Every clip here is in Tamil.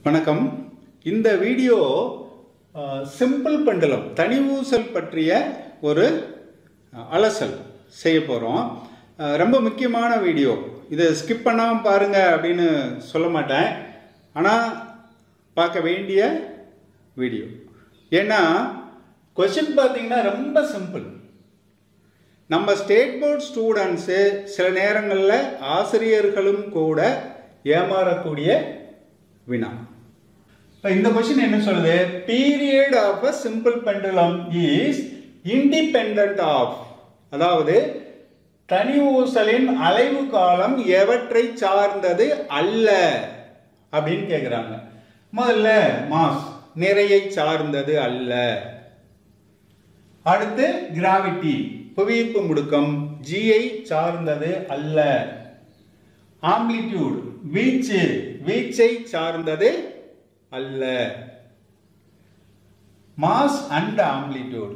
வணக்கம் இந்த வீடியோ சிம்பிள் பெண்டலம் தனி ஊசல் பற்றிய ஒரு அஹ், அலசல் செய்ய போகிறோம் ரொம்ப முக்கியமான வீடியோ இதை ஸ்கிப் பண்ணாமல் பாருங்க அப்படின்னு சொல்ல மாட்டேன் ஆனால் பார்க்க வேண்டிய வீடியோ ஏன்னா கொஷின் பார்த்தீங்கன்னா ரொம்ப சிம்பிள் நம்ம ஸ்டேட் போர்ட் ஸ்டூடெண்ட்ஸு சில நேரங்களில் ஆசிரியர்களும் கூட ஏமாறக்கூடிய வினா இப்போ இந்த கொஸ்டின் என்ன சொல்லுது period of a simple pendulum is independent of அதாவது தனி ஊசலின் அலைவு காலம் எவற்றை சார்ந்தது அல்ல அப்படின்னு கேட்குறாங்க முதல்ல மாஸ் நிறையை சார்ந்தது அல்ல அடுத்து கிராவிட்டி புவியீர்ப்பு முடுக்கம் ஜியை சார்ந்தது அல்ல ஆம்ப்ளிடியூட் வீச்சு வீச்சை சார்ந்தது அல்ல மாஸ் அண்ட் ஆம்ப்ளிடியூட்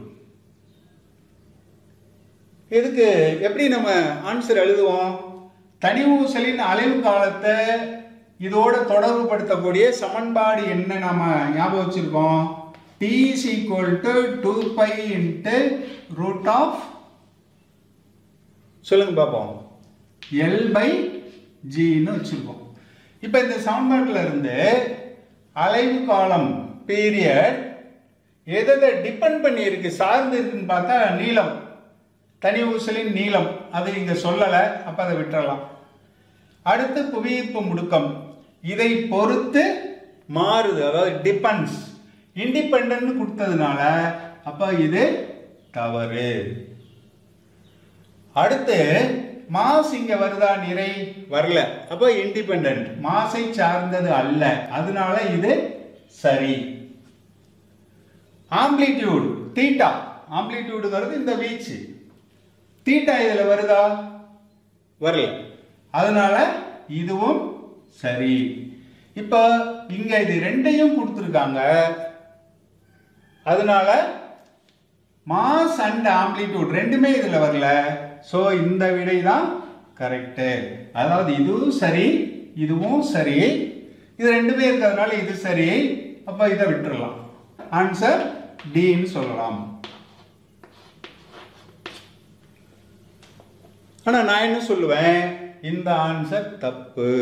இதுக்கு எப்படி நம்ம ஆன்சர் எழுதுவோம் தனி ஊசலின் அலைவு காலத்தை இதோட தொடர்பு படுத்தக்கூடிய சமன்பாடு என்ன நாம ஞாபகம் வச்சிருக்கோம் t is equal to 2 pi into root of சொல்லுங்க பார்ப்போம் L by G ன்னு வச்சிருக்கோம் இப்போ இந்த சமன்பாட்டில் இருந்து அலைவு காலம் பீரியட் எதை டிபெண்ட் பண்ணி இருக்கு சார்ந்து இருக்குன்னு பார்த்தா நீளம் தனி ஊசலின் நீளம் அது இங்க சொல்லலை அப்ப அதை விட்டுறலாம் அடுத்து புவியீர்ப்பு முடுக்கம் இதை பொறுத்து மாறுது அதாவது டிபெண்ட்ஸ் இண்டிபெண்ட் கொடுத்ததுனால அப்ப இது தவறு அடுத்து மாஸ் இங்க வருதா நிறை வரல அப்ப இண்டிபெண்ட் மாஸை சார்ந்தது அல்ல அதனால இது சரி ஆம்ப்ளிடியூட் தீட்டா ஆம்ப்ளிடியூடுங்கிறது இந்த வீச்சு தீட்டா இதுல வருதா வரல அதனால இதுவும் சரி இப்போ இங்க இது ரெண்டையும் கொடுத்துருக்காங்க அதனால மாஸ் அண்ட் ஆம்ப்ளிடியூட் ரெண்டுமே இதுல வரல ஸோ இந்த விடை தான் கரெக்டு அதாவது இதுவும் சரி இதுவும் சரி இது ரெண்டுமே இருக்கிறதுனால இது சரி அப்ப இதை விட்டுறலாம் ஆன்சர் டின்னு சொல்லலாம் ஆனா நான் என்ன சொல்லுவேன் இந்த ஆன்சர் தப்பு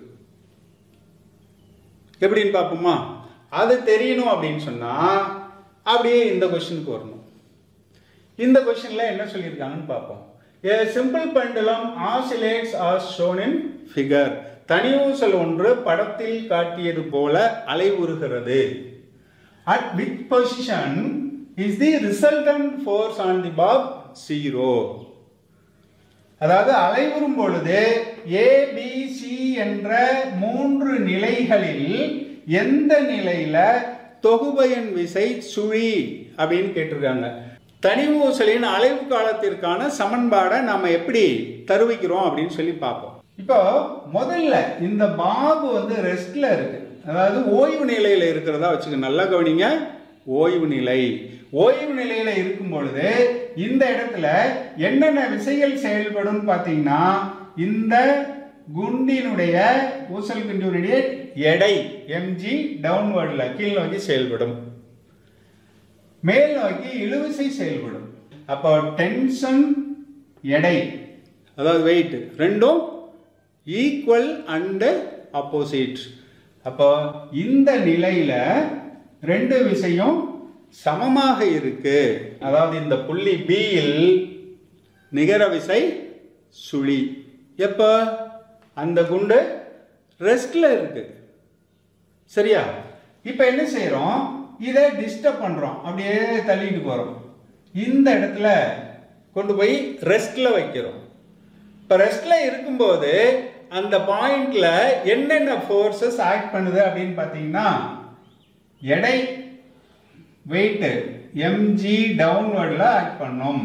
எப்படின்னு பார்ப்போமா அது தெரியணும் அப்படின்னு சொன்னா அப்படியே இந்த கொஸ்டினுக்கு வரணும் இந்த கொஸ்டின்ல என்ன சொல்லியிருக்காங்கன்னு பார்ப்போம் A simple pendulum oscillates as shown in figure. தனி ஊசல் ஒன்று படத்தில் காட்டியது போல அலைவுறுகிறது at which position is the resultant force on the bob zero அதாவது அலைவுறும் பொழுது ஏ பி சி என்ற மூன்று நிலைகளில் எந்த நிலையில தொகுபயன் விசை சுழி அப்படின்னு கேட்டிருக்காங்க தனி ஊசலின் அலைவு காலத்திற்கான சமன்பாடை நாம எப்படி தருவிக்கிறோம் அப்படின்னு சொல்லி பார்ப்போம் இப்போ முதல்ல இந்த பாபு வந்து ரெஸ்ட்ல இருக்கு அதாவது ஓய்வு நிலையில இருக்கிறதா வச்சுக்க நல்லா கவனிங்க ஓய்வு நிலை ஓய்வு நிலையில இருக்கும் பொழுது இந்த இடத்துல என்னென்ன விசைகள் செயல்படும் பார்த்தீங்கன்னா இந்த குண்டினுடைய ஊசல் குண்டினுடைய எடை எம்ஜி டவுன்வர்ட்ல கீழ் நோக்கி செயல்படும் மேல் நோக்கி இழுவிசை செயல்படும் அப்போ டென்ஷன் எடை அதாவது வெயிட் ரெண்டும் ஈக்குவல் அண்ட் ஆப்போசிட் அப்போ இந்த நிலையில ரெண்டு விசையும் சமமாக இருக்கு அதாவது இந்த புள்ளி பியில் நிகர விசை சுழி எப்ப அந்த குண்டு ரெஸ்ட்ல இருக்கு சரியா இப்போ என்ன செய்றோம் இதை டிஸ்டர்ப் பண்றோம் அப்படியே தள்ளிட்டு போறோம் இந்த இடத்துல கொண்டு போய் ரெஸ்ட்ல வைக்கிறோம் இப்போ ரெஸ்ட்ல இருக்கும்போது அந்த பாயிண்ட்ல என்னென்ன ஃபோர்ஸஸ் ஆக்ட் பண்ணுது அப்படின்னு பார்த்தீங்கன்னா எடை வெயிட் எம்ஜி டவுன்வர்டில் ஆக்ட் பண்ணும்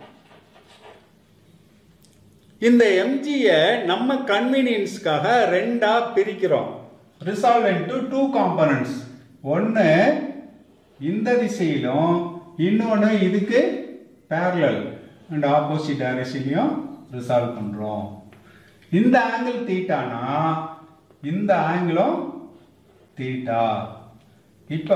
இந்த எம்ஜியை நம்ம கன்வீனியன்ஸ்க்காக ரெண்டா பிரிக்கிறோம் ரிசால்வ் இன்டு டூ காம்பனன்ட்ஸ் ஒன்று இந்த திசையிலும் இன்னொன்று இதுக்கு parallel அண்ட் ஆப்போசிட் டைரக்ஷன்லையும் ரிசால்வ் பண்ணுறோம் இந்த ஆங்கிள் தீட்டானா இந்த ஆங்கிளும் தீட்டா இப்போ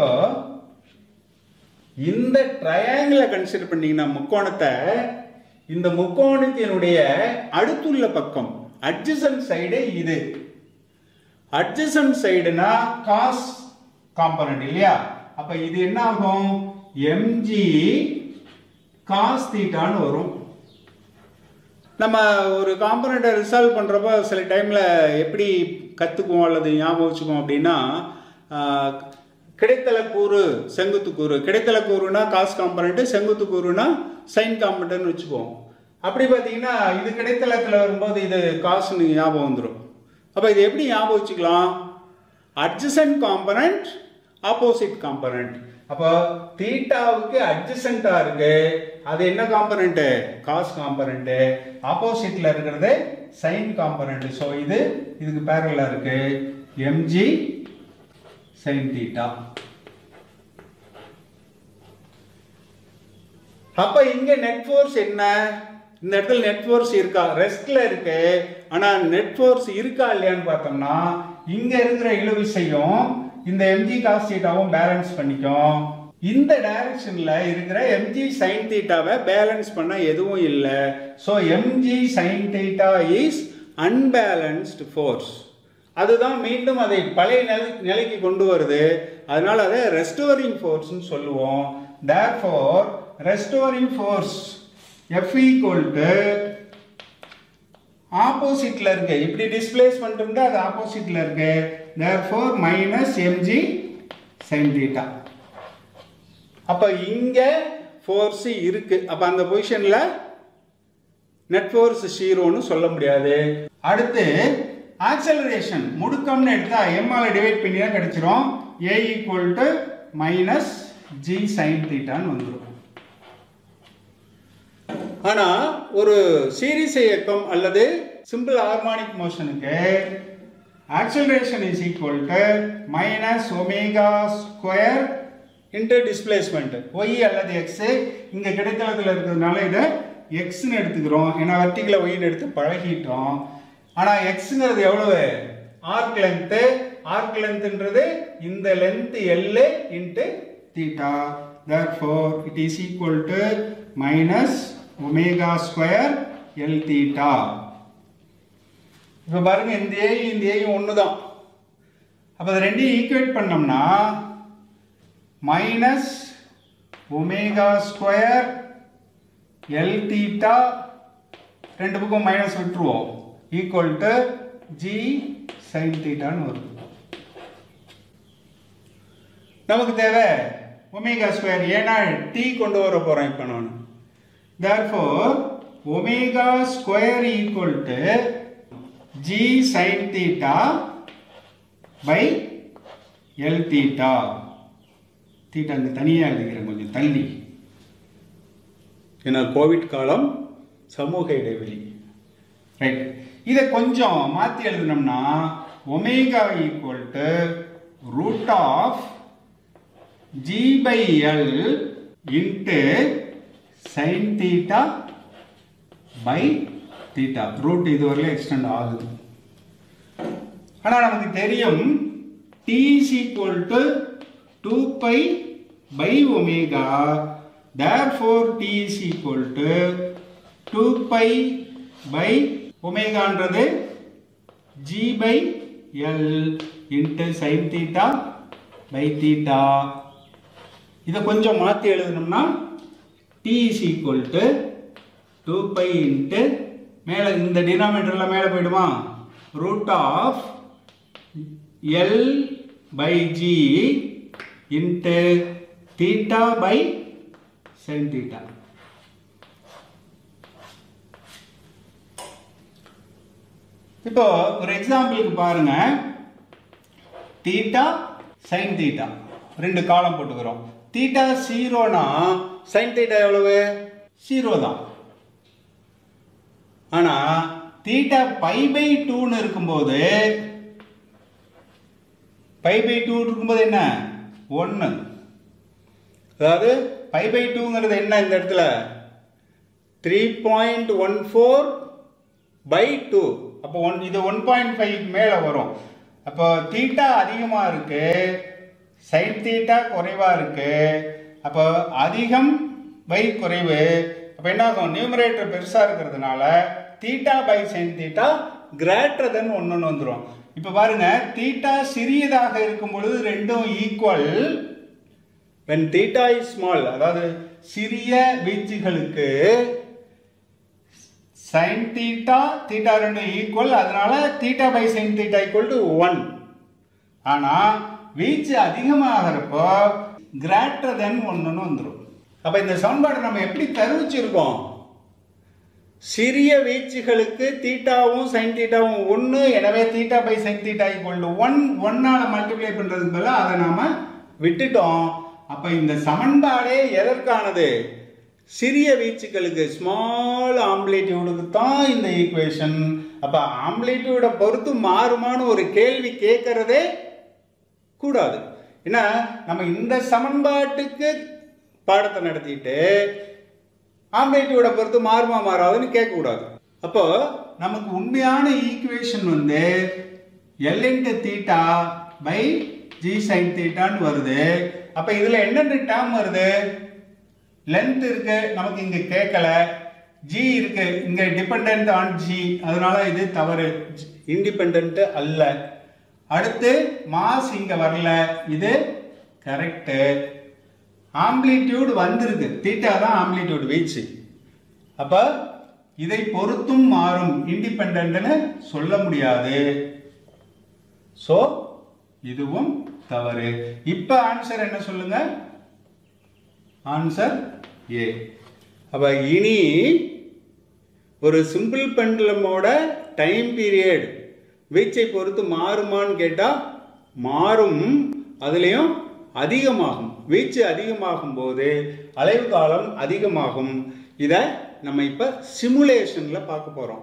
இந்த ட்ரையாங்கிளை கன்சிடர் பண்ணீங்கன்னா முக்கோணத்தை இந்த முக்கோணத்தினுடைய அடுத்துள்ள பக்கம் அட்ஜசன்ட் சைடு இது அட்ஜசன்ட் சைடுனா காஸ் காம்பனண்ட் இல்லையா அப்ப இது என்ன ஆகும் எம்ஜி காஸ் தீட்டான்னு வரும் நம்ம ஒரு காம்பனண்ட்டை ரிசால்வ் பண்ணுறப்போ சில டைமில் எப்படி கற்றுக்குவோம் அல்லது ஞாபகம் வச்சுக்குவோம் அப்படின்னா ஆஹ், கிடைத்தல கூறு செங்குத்து கூறு கிடைத்தல கூறுனா காஸ் காம்பனண்ட்டு செங்குத்து கூறுனா சைன் காம்பனண்ட்னு வச்சுக்குவோம் அப்படி பார்த்தீங்கன்னா இது கிடைத்தலத்தில் வரும்போது இது காசுன்னு ஞாபகம் வந்துடும் அப்போ இது எப்படி ஞாபகம் வச்சுக்கலாம் அட்ஜசன்ட் காம்பனண்ட் ஆப்போசிட் காம்பனண்ட் அப்போ தீட்டாவுக்கு அட்ஜசண்டா இருக்கு அது என்ன காம்பனண்ட் காஸ் காம்பனண்ட் ஆப்போசிட்ல இருக்கிறது சைன் காம்பனண்ட் ஸோ இது இதுக்கு பேரலா இருக்கு எம்ஜி சைன் தீட்டா அப்ப இங்க நெட் ஃபோர்ஸ் என்ன இந்த இடத்துல நெட் ஃபோர்ஸ் இருக்கா ரெஸ்ட்ல இருக்கு ஆனா நெட் ஃபோர்ஸ் இருக்கா இல்லையான்னு பார்த்தோம்னா இங்க இருக்கிற இழுவிசையும் இந்த எம்ஜி காஸ் தீட்டாவும் பேலன்ஸ் பண்ணிக்கும் இந்த டைரக்ஷன்ல இருக்கிற எம்ஜி சைன் தீட்டாவை பேலன்ஸ் பண்ண எதுவும் இல்லை so mg sine theta is unbalanced force அதுதான் மீண்டும் அதை பழைய நிலை நிலைக்கு கொண்டு வருது அதனால அதை ரெஸ்டோரிங் ஃபோர்ஸ்னு சொல்லுவோம் therefore restoring force F equal to ஆப்போசிட்ல இருக்கு இப்படி டிஸ்பிளேஸ்மெண்ட் இருந்தா அது ஆப்போசிட்ல இருக்கு therefore minus mg sine theta அப்ப இங்க ஃபோர்ஸ் இருக்கு அப்ப அந்த பொசிஷன்ல நெட் ஃபோர்ஸ் ஜீரோன்னு சொல்ல முடியாது அடுத்து ஆக்சலரேஷன் முடுக்கம்னு எடுத்தா m ஆல டிவைட் பண்ணி தான் கிடைச்சிரும் a equal to minus g sine தீட்டான்னு வந்துடும் ஆனா ஒரு சீரிஸ் இயக்கம் அல்லது சிம்பிள் ஹார்மானிக் மோஷனுக்கு acceleration is equal to minus omega square into displacement y அல்லது எக்ஸ் இங்க கிடைத்தளத்தில் இருக்கிறதுனால இதை எக்ஸ்னு எடுத்துக்கிறோம் ஏன்னா வெர்டிகல ஒய்னு எடுத்து பழகிட்டோம் ஆனா எக்ஸ்ங்கிறது எவ்வளவு ஆர்க் லென்த்து ஆர்க் லென்த்ன்றது இந்த length l into theta therefore it is equal to minus omega square l theta இப்போ பாருங்க இந்த ஏயும் இந்த ஏயும் ஒன்று தான் அப்போ அது ரெண்டையும் ஈக்குவேட் பண்ணோம்னா minus omega square l theta ரெண்டு பக்கம் மைனஸ் விட்டுருவோம் ஈக்குவல் டு ஜி சைன் தீட்டான்னு வருது நமக்கு தேவை ஒமேகா ஸ்கொயர் ஏன்னா டி கொண்டு வர போகிறோம் இப்போ நான் therefore omega square equal to g sine theta by l theta theta அங்கே தனியாக எழுதிக்கிறேன் கொஞ்சம் தள்ளி ஏன்னா கோவிட் காலம் சமூக இடைவெளி ரைட் இதை கொஞ்சம் மாற்றி எழுதினோம்னா omega equal to root of g by l into sine theta by theta root இதுவரையிலும் எக்ஸ்டெண்ட் ஆகுது ஆனால் நமக்கு தெரியும் T is equal to two pi by omega therefore T is equal to two pi by ஒமேகான்றது g by l into sine theta by theta இதை கொஞ்சம் மாற்றி எழுதணும்னா T is equal to two pi into மேலே இந்த டினாமினேட்டரில் மேலே போயிடுமா root of L by g into theta by sine theta இப்போ ஒரு எக்ஸாம்பிளுக்கு பாருங்க தீட்டா சைன் தீட்டா ரெண்டு காலம் போட்டுக்கிறோம் தீட்டா ஜீரோனா சைன் தீட்டா எவ்வளவு ஜீரோ தான் ஆனா தீட்டா பை பை டூன்னு இருக்கும்போது பை பை டூ இருக்கும்போது என்ன ஒன்று அதாவது பை பை டூங்கிறது என்ன இந்த இடத்துல three point one four by two அப்போ ஒன் இது ஒன் பாயிண்ட் ஃபைவ் மேலே வரும் அப்போ தீட்டா அதிகமா இருக்கு சைன் தீட்டா குறைவா இருக்கு அப்போ அதிகம் பை குறைவு அப்போ என்ன ஆகும் நியூமரேட்டர் பெருசா இருக்கிறதுனால theta by sine theta greater than ஒன்னு வந்துடும் இப்போ பாருங்க தீட்டா சிறியதாக இருக்கும் பொழுது ரெண்டும் equal when theta is small அதாவது சிறிய வீச்சுகளுக்கு sin theta theta ரெண்டும் ஈக்குவல் அதனால theta by sin theta equal to 1 ஆனா வீச்சு அதிகமாகிறப்போ greater than 1 வந்துரும் அப்ப இந்த சமன்பாடு நம்ம எப்படி தருவிச்சிருக்கோம் சிறிய வீச்சுகளுக்கு தீட்டாவும் சைன் தீட்டாவும் ஒன்று எனவே theta by sine theta equal to one ஒன்னால மல்டிப்ளை பண்றதுக்கு பதிலாக அதை நாம விட்டுட்டோம் அப்ப இந்த சமன்பாடே எதற்கானது சிறிய வீச்சுகளுக்கு ஸ்மால் ஆம்ப்ளிடியூடுக்கு தான் இந்த ஈக்குவேஷன் அப்ப ஆம்ப்ளிடியூடை பொறுத்து மாறுமான்னு ஒரு கேள்வி கேட்கறதே கூடாது ஏன்னா நம்ம இந்த சமன்பாட்டுக்கு பாடத்தை நடத்திட்டு ஆம்ப்ளிடியூடை பொறுத்து மாறுமா மாறாதுன்னு கேட்கக்கூடாது அப்போ நமக்கு உண்மையான ஈக்குவேஷன் வந்து l into theta by g sine தீட்டான்னு வருது அப்போ இதில் என்னென்ன டேர்ம் வருது லென்த் இருக்கு நமக்கு இங்க கேட்கல ஜி இருக்கு இங்க டிபெண்ட் ஆன் ஜி அதனால இது தவறு இண்டிபெண்ட் அல்ல அடுத்து மாஸ் இங்க வரல இது கரெக்ட் ஆம்ப்ளிடியூட் வந்திருக்கு தீட்டா தான் ஆம்ப்ளிடியூட் வீச்சு அப்ப இதை பொறுத்தும் மாறும் இண்டிபெண்ட்னு சொல்ல முடியாது சோ இதுவும் தவறு இப்ப ஆன்சர் என்ன சொல்லுங்க ஆன்சர் ஏ அப்ப இனி ஒரு சிம்பிள் பெண்டலமோட டைம் பீரியட் வீச்சை பொறுத்து மாறுமான்னு கேட்டா மாறும் அதுலேயும் அதிகமாகும் வீச்சு அதிகமாகும் போது அலைவு காலம் அதிகமாகும் இதை நம்ம இப்ப சிமுலேஷன்ல பார்க்க போறோம்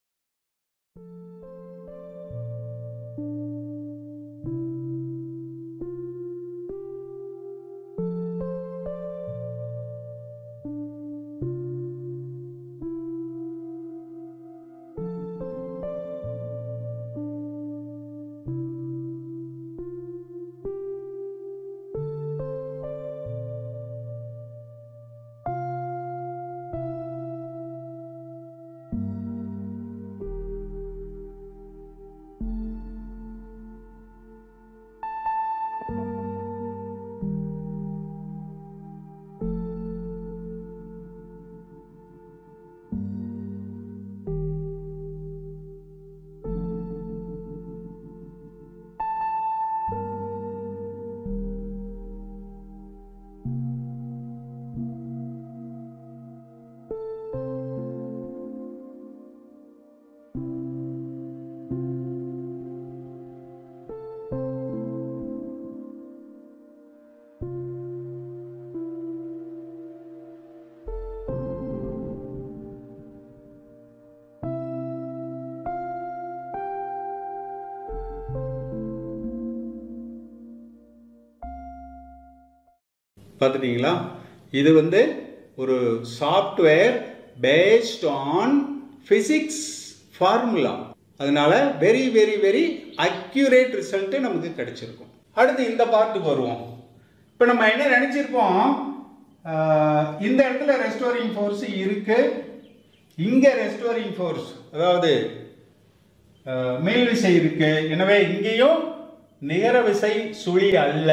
பார்த்துட்டீங்களா இது வந்து ஒரு software based on physics formula அதனால very very very accurate result நமக்கு கிடைச்சிருக்கும் அடுத்து இந்த பார்ட்டுக்கு வருவோம் இப்போ நம்ம என்ன நினச்சிருப்போம் ஆஹ், இந்த இடத்துல ரெஸ்டோரிங் ஃபோர்ஸ் இருக்கு இங்கே ரெஸ்டோரிங் ஃபோர்ஸ் அதாவது ஆஹ், மேல் விசை இருக்கு எனவே இங்கேயும் நிகர விசை சுழி அல்ல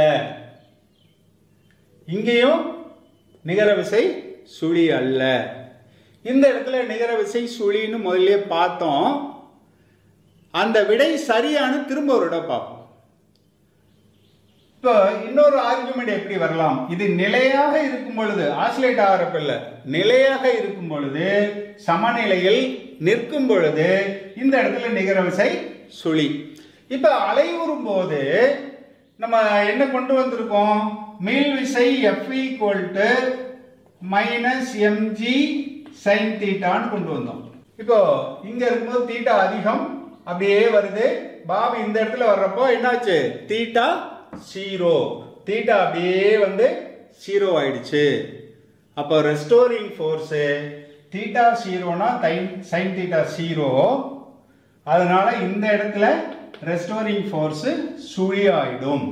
இங்கேயும் நிகர விசை சுழி அல்ல இந்த இடத்துல நிகர விசை சுழின்னு முதல்ல பார்த்தோம் அந்த விடை சரியான திரும்ப ஒரு இடம் பார்ப்போம் இப்போ இன்னொரு ஆர்குமெண்ட் எப்படி வரலாம் இது நிலையாக இருக்கும் பொழுது ஆசிலேட் ஆகிறப்ப இல்ல நிலையாக இருக்கும் பொழுது சமநிலையில் நிற்கும் பொழுது இந்த இடத்துல நிகர விசை சுழி இப்ப அலைவுறும் போது நம்ம என்ன கொண்டு வந்திருக்கோம் மீள் விசை F equal to minus mg sine தீட்டான்னு கொண்டு வந்தோம் இப்போ இங்க இருக்கும்போது தீட்டா அதிகம் அப்படியே வருது பாபு இந்த இடத்துல வர்றப்போ என்னாச்சு தீட்டா ஜீரோ தீட்டா அப்படியே வந்து ஜீரோ ஆயிடுச்சு அப்போ ரெஸ்டோரிங் ஃபோர்ஸு தீட்டா ஜீரோனா தைன் சைன் தீட்டா ஜீரோ அதனால இந்த இடத்துல ரெஸ்டோரிங் ஃபோர்ஸ் சுழி ஆயிடும்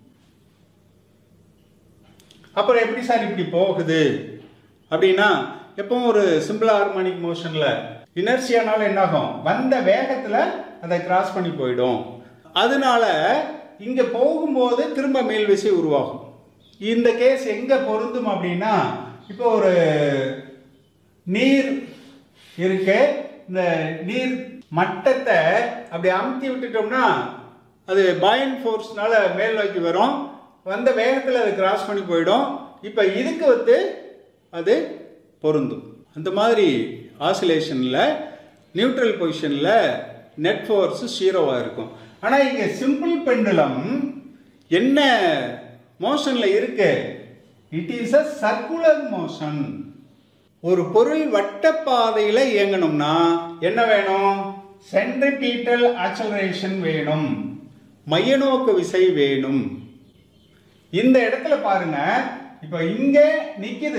அப்புறம் எப்படி சார் இப்படி போகுது அப்படின்னா எப்பவும் ஒரு சிம்பிள் ஹார்மோனிக் மோஷன்ல இனர்சியானால என்ன ஆகும் வந்த வேகத்துல அதை கிராஸ் பண்ணி போயிடும் அதனால இங்க போகும்போது திரும்ப மேல் விசை உருவாகும் இந்த கேஸ் எங்க பொருந்தும் அப்படின்னா இப்போ ஒரு நீர் இருக்கு இந்த நீர் மட்டத்தை அப்படி அமுத்தி விட்டுட்டோம்னா அது பாயின் ஃபோர்ஸ்னால மேல் நோக்கி வரும் வந்த வேகத்தில் அது கிராஸ் பண்ணி போயிடும் இப்போ இதுக்கு வந்து அது பொருந்தும் அந்த மாதிரி ஆசிலேஷனில் நியூட்ரல் பொசிஷனில் நெட் ஃபோர்ஸ் ஜீரோவாக இருக்கும் ஆனால் இங்கே சிம்பிள் பெண்டுலம் என்ன மோஷனில் இருக்கு it is a circular motion ஒரு பொருள் வட்டப்பாதையில் இயங்கணும்னா என்ன வேணும் சென்ட்ரிபீட்டல் ஆக்சலரேஷன் வேணும் மையநோக்கு விசை வேணும் இந்த இடத்துல பாருங்க இப்போ இங்க நிக்குது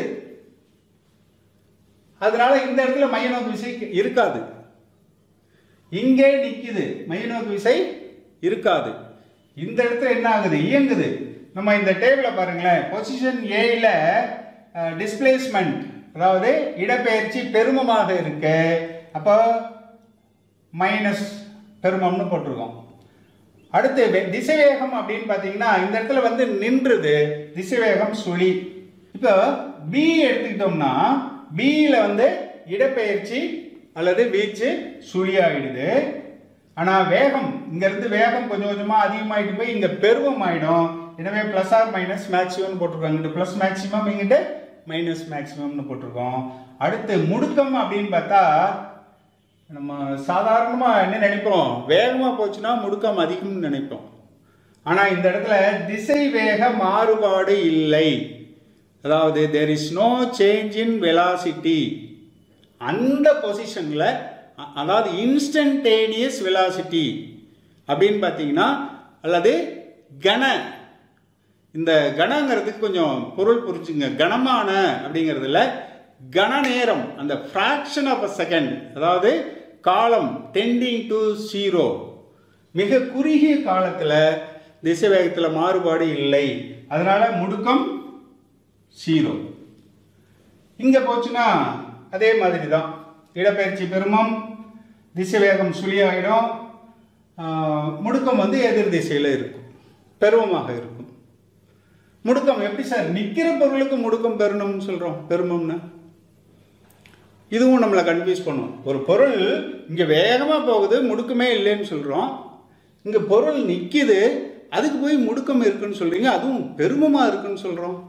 அதனால இந்த இடத்துல மையநோக்கு விசை இருக்காது இங்கே நிக்குது மையநோக்கு விசை இருக்காது இந்த இடத்துல என்ன ஆகுது இயங்குது நம்ம இந்த டேபிள பாருங்களேன் பொசிஷன் ஏல டிஸ்பிளேஸ்மெண்ட் அதாவது இடப்பெயர்ச்சி பெருமமாக இருக்கு அப்போ மைனஸ் பெருமம்னு போட்டிருக்கோம் அடுத்து வே- திசைவேகம் அப்படின்னு பார்த்தீங்கன்னா இந்த இடத்துல வந்து நின்றுது திசைவேகம் சுழி இப்போ பி எடுத்துக்கிட்டோம்னா பியில் வந்து இடப்பெயர்ச்சி அல்லது வீச்சு சுழி ஆயிடுது ஆனால் வேகம் இங்கேருந்து வேகம் கொஞ்சம் கொஞ்சமாக அதிகமாயிட்டு போய் இங்கே பெருவம் ஆயிடும் எனவே ப்ளஸ் ஆர் மைனஸ் மேக்ஸிமம்னு போட்டிருக்கோம் இங்கிட்டு ப்ளஸ் மேக்ஸிமம் இங்கிட்டு மைனஸ் மேக்ஸிமம்னு போட்டிருக்கோம் அடுத்து முடுக்கம் அப்படின்னு பார்த்தா நம்ம சாதாரணமாக என்ன நினைப்போம் வேகமாக போச்சுன்னா முடுக்கம் அதிகம்னு நினைப்போம் ஆனால் இந்த இடத்துல திசை வேக மாறுபாடு இல்லை அதாவது there is no change in velocity அந்த பொசிஷனில் அதாவது இன்ஸ்டன்டேனியஸ் வெலாசிட்டி அப்படின்னு பார்த்தீங்கன்னா அல்லது கன இந்த கணங்கிறதுக்கு கொஞ்சம் பொருள் புரிச்சுங்க கனமான அப்படிங்கிறதுல கன நேரம் அந்த ஃப்ராக்ஷன் ஆஃப் அ செகண்ட் அதாவது காலம் டெண்டிங் டு ஜீரோ மிக குறுகிய காலத்தில் திசை வேகத்தில் மாறுபாடு இல்லை அதனால முடுக்கம் ஜீரோ இங்கே போச்சுன்னா அதே மாதிரி தான் இடப்பெயர்ச்சி பெருமம் திசைவேகம் சுழியாயிடும் ஆஹ், முடுக்கம் வந்து எதிர் திசையில் இருக்கும் பெருமமாக இருக்கும் முடுக்கம் எப்படி சார் நிற்கிற பொருளுக்கு முடுக்கம் பெறணும்னு சொல்கிறோம் பெருமம்னு இதுவும் நம்மளை கன்ஃபியூஸ் பண்ணும் ஒரு பொருள் இங்கே வேகமாக போகுது முடுக்கமே இல்லைன்னு சொல்கிறோம் இங்கே பொருள் நிற்கிது அதுக்கு போய் முடுக்கம் இருக்குன்னு சொல்கிறீங்க அதுவும் பெருமமாக இருக்குன்னு சொல்கிறோம்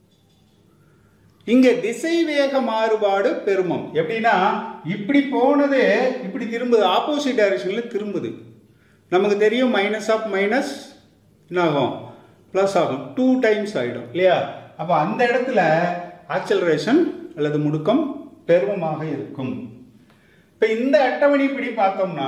இங்க திசை வேக மாறுபாடு பெருமம் எப்படின்னா இப்படி போனது இப்படி திரும்புது ஆப்போசிட் டைரக்ஷன்ல திரும்புது நமக்கு தெரியும் மைனஸ் ஆஃப் மைனஸ் என்ன ஆகும் ப்ளஸ் ஆகும் டூ டைம்ஸ் ஆகிடும் இல்லையா அப்போ அந்த இடத்துல ஆக்சலரேஷன் அல்லது முடுக்கம் பெருமமாக இருக்கும் இப்போ இந்த அட்டவணைப்படி பார்த்தோம்னா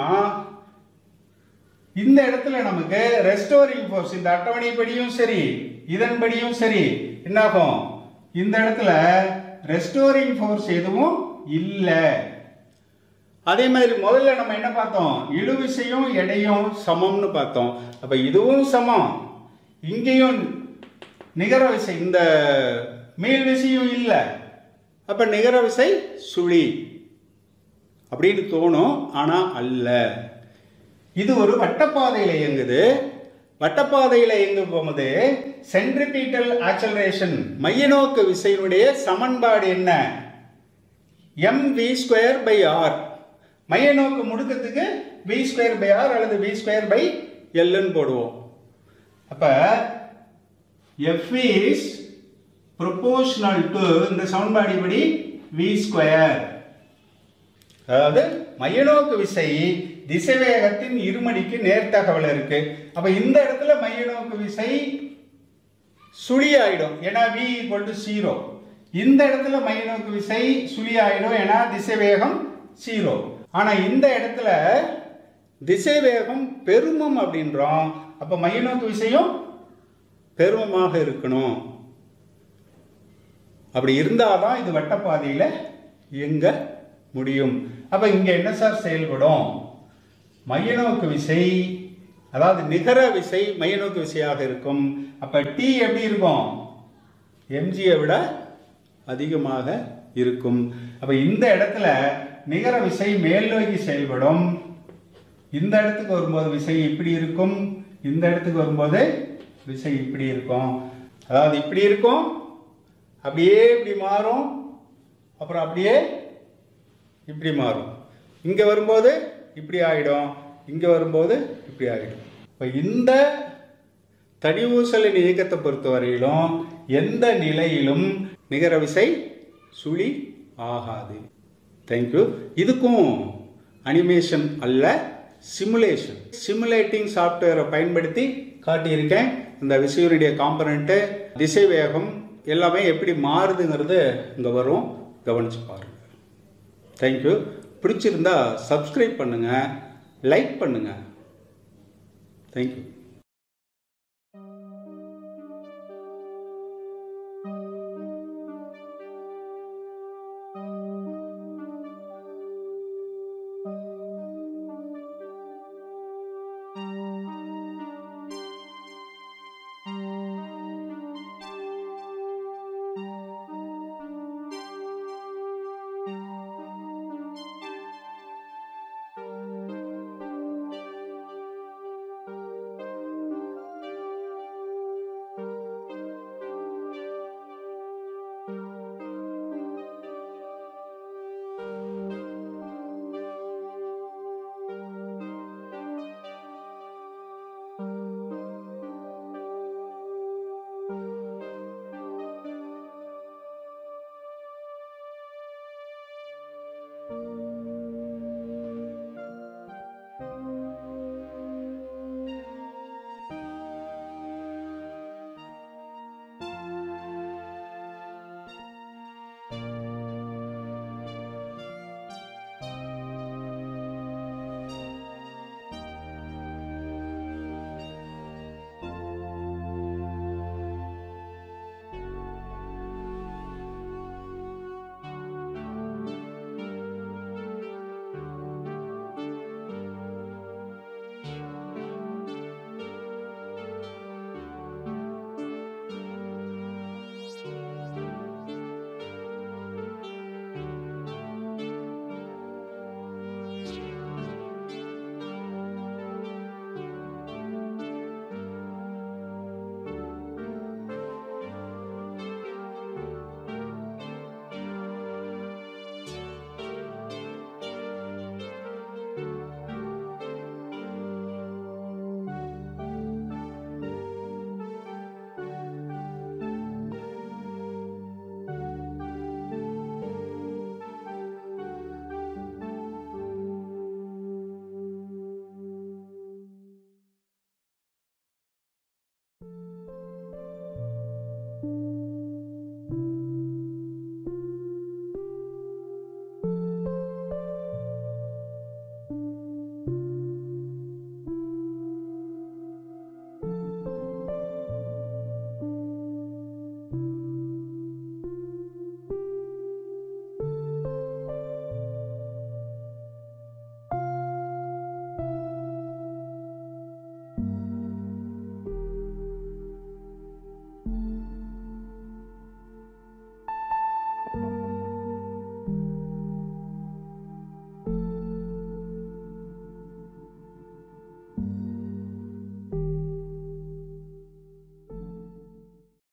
இந்த இடத்துல நமக்கு ரெஸ்டோரிங் ஃபோர்ஸ் இந்த அட்டவணைப்படியும் சரி இதன்படியும் சரி என்னாகும் இந்த இடத்துல ரெஸ்டோரிங் ஃபோர்ஸ் எதுவும் இல்லை அதே மாதிரி முதல்ல நம்ம என்ன பார்த்தோம் இழுவிசையும் எடையும் சமம்னு பார்த்தோம் அப்ப இதுவும் சமம் இங்கேயும் நிகர விசை இந்த மீள் விசையும் இல்லை அப்ப நிகர விசை சுழி அப்படின்னு தோணும் ஆனா அல்ல இது ஒரு வட்டப்பாதையில் இயங்குது வட்டப்பாதையில் இயங்கும் போது சென்ட்ரிபீட்டல் ஆக்சலரேஷன் மையநோக்கு விசையினுடைய சமன்பாடு என்ன m v square by r மையநோக்கு முடுக்கத்துக்கு வி ஸ்கொயர் பை ஆர் அல்லது வி ஸ்கொயர் பை எல்லுன்னு போடுவோம் அப்ப எஃப் இஸ் ப்ரொபோஷனல் டு இந்த சமன்பாடு படி வி ஸ்கொயர் அதாவது மையநோக்கு விசை திசைவேகத்தின் இருமடிக்கு நேர்த்தகவல் இருக்கு அப்ப இந்த இடத்துல மையநோக்கு விசை சுழி ஆயிடும் ஏன்னா v ஈக்குவல் டு ஜீரோ இந்த இடத்துல மையநோக்கு விசை சுழி ஆயிடும் ஏன்னா திசைவேகம் ஜீரோ ஆனா இந்த இடத்துல திசைவேகம் பெருமம் அப்படின்றோம் அப்ப மையநோக்கு விசையும் பெருமமாக இருக்கணும் அப்படி இருந்தாதான் இது வட்டப்பாதையில இயங்க முடியும் அப்ப இங்க என்ன சார் செயல்படும் மையநோக்கு விசை அதாவது நிகர விசை மையநோக்கு விசையாக இருக்கும் அப்ப டி எப்படி இருக்கும் எம்ஜியை விட அதிகமாக இருக்கும் அப்ப இந்த இடத்துல நிகர விசை மேல் நோக்கி செயல்படும் இந்த இடத்துக்கு வரும்போது விசை இப்படி இருக்கும் இந்த இடத்துக்கு வரும்போது விசை இப்படி இருக்கும் அதாவது இப்படி இருக்கும் அப்படியே இப்படி மாறும் அப்புறம் அப்படியே இப்படி மாறும் இங்க வரும்போது இப்படி ஆயிடும் இங்க வரும்போது இப்படி ஆயிடும் இப்போ இந்த தனி ஊசலின் இயக்கத்தை பொறுத்தவரையிலும் எந்த நிலையிலும் நிகர விசை சுழி ஆகாது தேங்க்யூ இதுக்கும் அனிமேஷன் அல்ல சிமுலேஷன் சிமுலேட்டிங் சாஃப்ட்வேரை பயன்படுத்தி காட்டியிருக்கேன் இந்த விசையுடைய காம்பனண்ட்டு திசை வேகம் எல்லாமே எப்படி மாறுதுங்கிறது இங்கே வரும் கவனிச்சு பாருங்கள் தேங்க்யூ பிடிச்சிருந்தா சப்ஸ்கிரைப் பண்ணுங்கள் லைக் பண்ணுங்கள் தேங்க்யூ